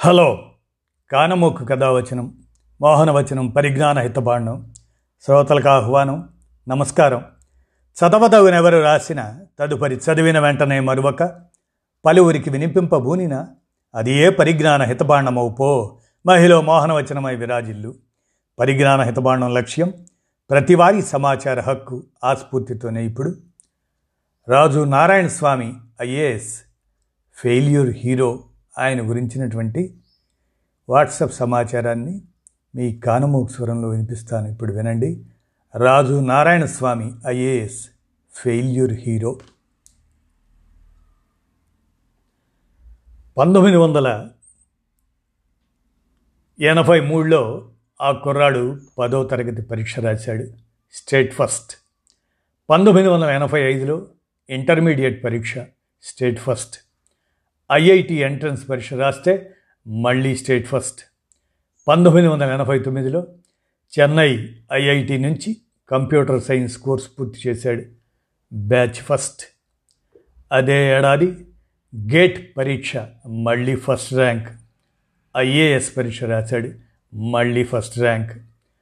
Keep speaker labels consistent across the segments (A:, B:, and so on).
A: hello కానమోకు కథావచనం మోహనవచనం పరిజ్ఞాన హితబాండం శ్రోతలకు ఆహ్వానం నమస్కారం చదవదగునెవరు రాసిన తదుపరి చదివిన వెంటనే మరువక పలువురికి వినిపింపబూనిన అది ఏ పరిజ్ఞాన హితబాండమవు పో మహిళ మోహనవచనమై విరాజిల్లు పరిజ్ఞాన హితబాండం లక్ష్యం ప్రతివారీ సమాచార హక్కు ఆస్ఫూర్తితోనే ఇప్పుడు Raju Narayana Swamy IAS failure hero ఆయన గురించినటువంటి వాట్సాప్ సమాచారాన్ని మీ కానమూకు స్వరంలో వినిపిస్తాను ఇప్పుడు వినండి Raju Narayana Swamy IAS failure hero పంతొమ్మిది వందల ఎనభై మూడులో ఆ కుర్రాడు పదో తరగతి పరీక్ష రాశాడు స్టేట్ ఫస్ట్ పంతొమ్మిది వందల ఎనభై ఐదులో ఇంటర్మీడియట్ పరీక్ష స్టేట్ ఫస్ట్ ఐఐటి ఎంట్రన్స్ పరీక్ష రాస్తే మళ్ళీ స్టేట్ ఫస్ట్ పంతొమ్మిది వందల ఎనభై తొమ్మిదిలో చెన్నై ఐఐటి నుంచి కంప్యూటర్ సైన్స్ కోర్స్ పూర్తి చేశాడు బ్యాచ్ ఫస్ట్ అదే ఏడాది గేట్ పరీక్ష మళ్ళీ ఫస్ట్ ర్యాంక్ ఐఏఎస్ పరీక్ష రాశాడు మళ్ళీ ఫస్ట్ ర్యాంక్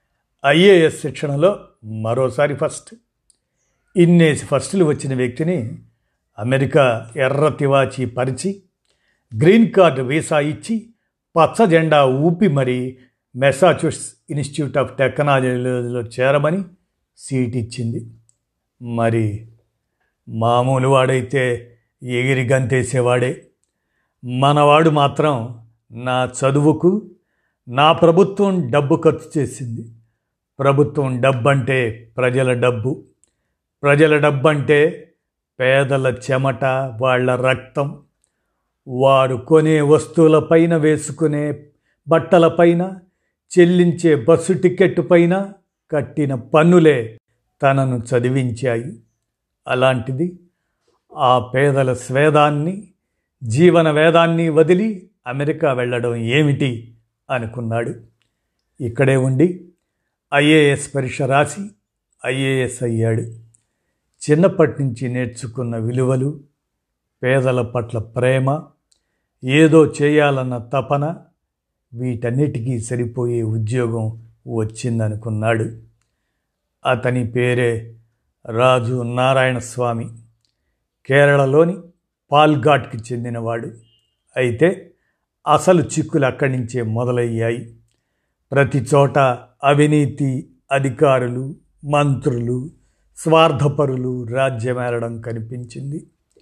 A: ఐఏఎస్ శిక్షణలో మరోసారి ఫస్ట్ ఇన్నేసి ఫస్టులు వచ్చిన వ్యక్తిని అమెరికా ఎర్ర తివాచి పరిచి గ్రీన్ కార్డు వీసా ఇచ్చి పచ్చ జెండా ఊపి మరి మెసాచ్యూట్స్ ఇన్స్టిట్యూట్ ఆఫ్ టెక్నాలజీలో చేరమని సీట్ ఇచ్చింది మరి మామూలు వాడైతే ఎగిరి గంతేసేవాడే మనవాడు మాత్రం నా చదువుకు నా ప్రభుత్వం డబ్బు ఖర్చు చేసింది ప్రభుత్వం డబ్బంటే ప్రజల డబ్బు ప్రజల డబ్బంటే పేదల చెమట వాళ్ళ రక్తం వాడు కొనే వస్తువులపైన వేసుకునే బట్టలపైన చెల్లించే బస్సు టికెట్ పైన కట్టిన పన్నులే తనను చదివించాయి అలాంటిది ఆ పేదల స్వేదాన్ని జీవన వేదాన్ని వదిలి అమెరికా వెళ్ళడం ఏమిటి అనుకున్నాడు ఇక్కడే ఉండి ఐఏఎస్ పరీక్ష రాసి ఐఏఎస్ అయ్యాడు చిన్నప్పటి నుంచి నేర్చుకున్న విలువలు పేదల పట్ల ప్రేమ ఏదో చేయాలన్న తపన వీటన్నిటికీ సరిపోయే ఉద్యోగం వచ్చిందనుకున్నాడు అతని పేరే రాజు నారాయణ స్వామి కేరళలోని పాల్ఘాట్కి చెందినవాడు అయితే అసలు చిక్కులు అక్కడి నుంచే మొదలయ్యాయి ప్రతి చోట అవినీతి అధికారులు మంత్రులు స్వార్థపరులు రాజ్యమేరడం కనిపించింది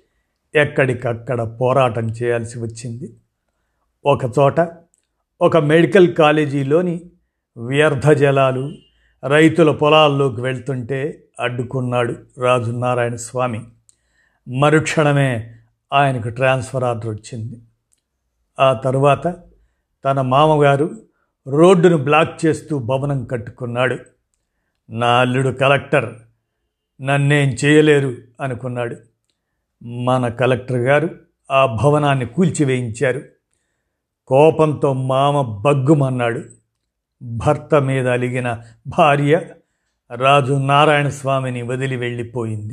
A: ఎక్కడికక్కడ పోరాటం చేయాల్సి వచ్చింది ఒకచోట ఒక మెడికల్ కాలేజీలోని వ్యర్థ జలాలు రైతుల పొలాల్లోకి వెళ్తుంటే అడ్డుకున్నాడు రాజు నారాయణ స్వామి మరుక్షణమే ఆయనకు ట్రాన్స్ఫర్ ఆర్డర్ వచ్చింది ఆ తరువాత తన మామగారు రోడ్డును బ్లాక్ చేస్తూ భవనం కట్టుకున్నాడు నా అల్లుడు కలెక్టర్ నన్నేం చేయలేరు అనుకున్నాడు మన కలెక్టర్ గారు ఆ భవనాన్ని కూల్చివేయించారు కోపంతో మామ బగ్గుమన్నాడు భర్త మీద అలిగిన భార్య రాజు నారాయణ స్వామిని వదిలి వెళ్ళిపోయింది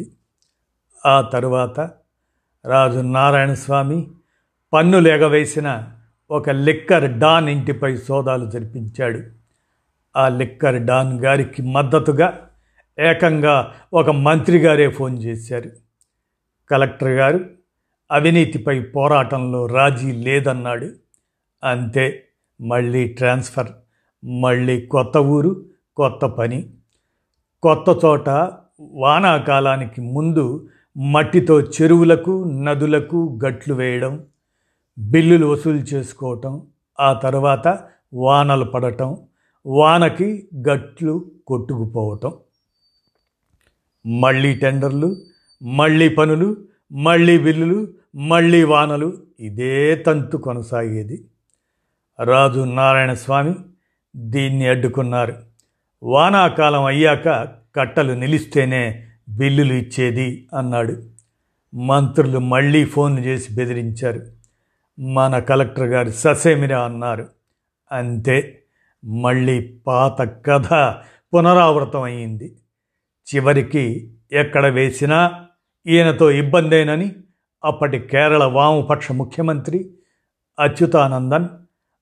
A: ఆ తరువాత రాజు నారాయణ స్వామి పన్నులు ఎగవేసిన ఒక లిక్కర్ డాన్ ఇంటిపై సోదాలు జరిపించాడు ఆ లిక్కర్ డాన్ గారికి మద్దతుగా ఏకంగా ఒక మంత్రి గారే ఫోన్ చేశారు కలెక్టర్ గారు అవినీతిపై పోరాటంలో రాజీ లేదన్నాడు అంతే మళ్ళీ ట్రాన్స్ఫర్ మళ్ళీ కొత్త ఊరు కొత్త పని కొత్త చోట వానాకాలానికి ముందు మట్టితో చెరువులకు నదులకు గట్లు వేయడం బిల్లులు వసూలు చేసుకోవటం ఆ తర్వాత వానలు పడటం వానకి గట్లు కొట్టుకుపోవటం మళ్ళీ టెండర్లు మళ్ళీ పనులు మళ్ళీ బిల్లులు మళ్ళీ వానలు ఇదే తంతు కొనసాగేది రాజు నారాయణ స్వామి దీన్ని అడ్డుకున్నారు వానాకాలం అయ్యాక కట్టలు నిలిస్తేనే బిల్లులు ఇచ్చేది అన్నాడు మంత్రులు మళ్ళీ ఫోన్ చేసి బెదిరించారు మన కలెక్టర్ గారు ససేమిరా అన్నారు అంతే మళ్ళీ పాత కథ పునరావృతం అయింది చివరికి ఎక్కడ వేసినా ఈయనతో ఇబ్బందేనని అప్పటి కేరళ వామపక్ష ముఖ్యమంత్రి అచ్యుతానందన్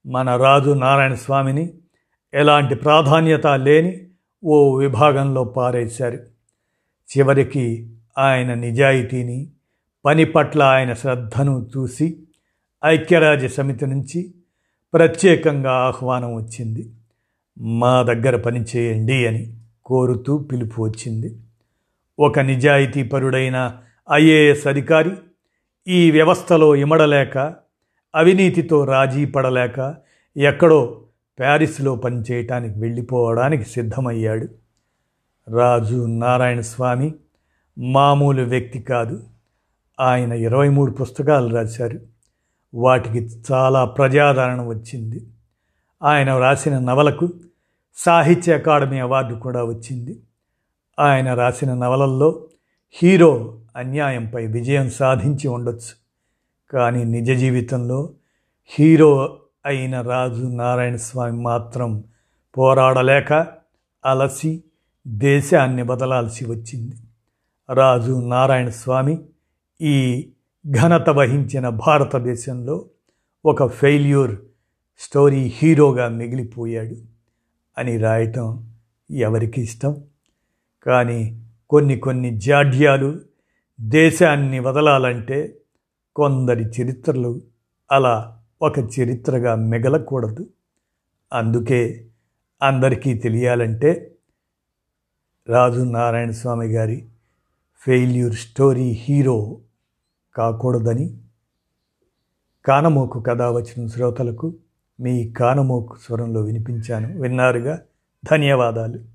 A: మన రాజు నారాయణ స్వామిని ఎలాంటి ప్రాధాన్యత లేని ఓ విభాగంలో పారేశారు చివరికి ఆయన నిజాయితీని పని పట్ల ఆయన శ్రద్ధను చూసి ఐక్యరాజ్య సమితి నుంచి ప్రత్యేకంగా ఆహ్వానం వచ్చింది మా దగ్గర పనిచేయండి అని కోరుతూ పిలుపు వచ్చింది ఒక నిజాయితీపరుడైన ఐఏఎస్ అధికారి ఈ వ్యవస్థలో ఇమడలేక అవినీతితో రాజీ పడలేక ఎక్కడో ప్యారిస్లో పనిచేయటానికి వెళ్ళిపోవడానికి సిద్ధమయ్యాడు రాజు నారాయణ స్వామి మామూలు వ్యక్తి కాదు ఆయన ఇరవై మూడు పుస్తకాలు రాశారు వాటికి చాలా ప్రజాదరణ వచ్చింది ఆయన రాసిన నవలకు సాహిత్య అకాడమీ అవార్డు కూడా వచ్చింది ఆయన రాసిన నవలల్లో హీరో అన్యాయంపై విజయం సాధించి ఉండొచ్చు కానీ నిజ జీవితంలో హీరో అయిన రాజు నారాయణ స్వామి మాత్రం పోరాడలేక అలసి దేశాన్ని బదలాల్సి వచ్చింది రాజు నారాయణ స్వామి ఈ ఘనత వహించిన భారతదేశంలో ఒక ఫెయిల్యూర్ స్టోరీ హీరోగా మిగిలిపోయాడు అని రాయటం ఎవరికి ఇష్టం కానీ కొన్ని కొన్ని జాడ్యాలు దేశాన్ని వదలాలంటే కొందరి చరిత్రలు అలా ఒక చరిత్రగా మిగలకూడదు అందుకే అందరికీ తెలియాలంటే రాజు నారాయణ స్వామి గారి ఫెయిల్యూర్ స్టోరీ హీరో కాకూడదని కానమోకు కథ వచ్చిన శ్రోతలకు మీ కానమోకు స్వరంలో వినిపించాను విన్నారుగా ధన్యవాదాలు